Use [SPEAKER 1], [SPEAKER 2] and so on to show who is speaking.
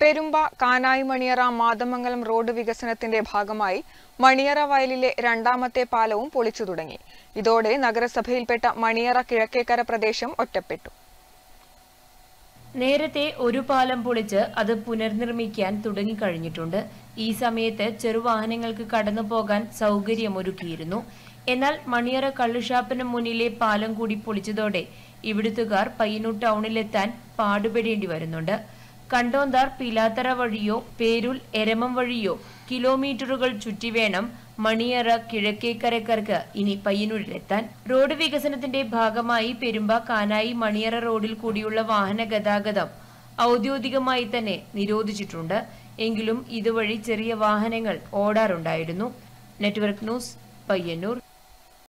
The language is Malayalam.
[SPEAKER 1] പെരുമ്പ കാനായി മണിയറ മാതമംഗലം റോഡ് വികസനത്തിന്റെ ഭാഗമായി മണിയറ വയലിലെ രണ്ടാമത്തെ പാലവും പൊളിച്ചു തുടങ്ങി ഇതോടെ നഗരസഭയിൽപ്പെട്ട മണിയറ കിഴക്കേക്കര പ്രദേശം ഒറ്റപ്പെട്ടു
[SPEAKER 2] നേരത്തെ ഒരു പാലം പൊളിച്ച് അത് പുനർനിർമ്മിക്കാൻ തുടങ്ങിക്കഴിഞ്ഞിട്ടുണ്ട് ഈ സമയത്ത് ചെറുവാഹനങ്ങൾക്ക് കടന്നു പോകാൻ സൗകര്യമൊരുക്കിയിരുന്നു എന്നാൽ മണിയറ കള്ളുഷാപ്പിന് മുന്നിലെ പാലം കൂടി പൊളിച്ചതോടെ ഇവിടുത്തുകാർ പയ്യന്നൂർ ടൗണിലെത്താൻ പാടുപെടേണ്ടി വരുന്നുണ്ട് കണ്ടോന്താർ പിലാത്തറ വഴിയോ പേരുൽ എരമം വഴിയോ കിലോമീറ്ററുകൾ ചുറ്റി വേണം മണിയറ കിഴക്കേക്കരക്കാർക്ക് ഇനി പയ്യന്നൂരിലെത്താൻ റോഡ് വികസനത്തിന്റെ ഭാഗമായി പെരുമ്പ കാനായി മണിയറ റോഡിൽ കൂടിയുള്ള വാഹന ഗതാഗതം ഔദ്യോഗികമായി തന്നെ നിരോധിച്ചിട്ടുണ്ട് എങ്കിലും ഇതുവഴി ചെറിയ വാഹനങ്ങൾ ഓടാറുണ്ടായിരുന്നു നെറ്റ്വർക്ക് ന്യൂസ് പയ്യന്നൂർ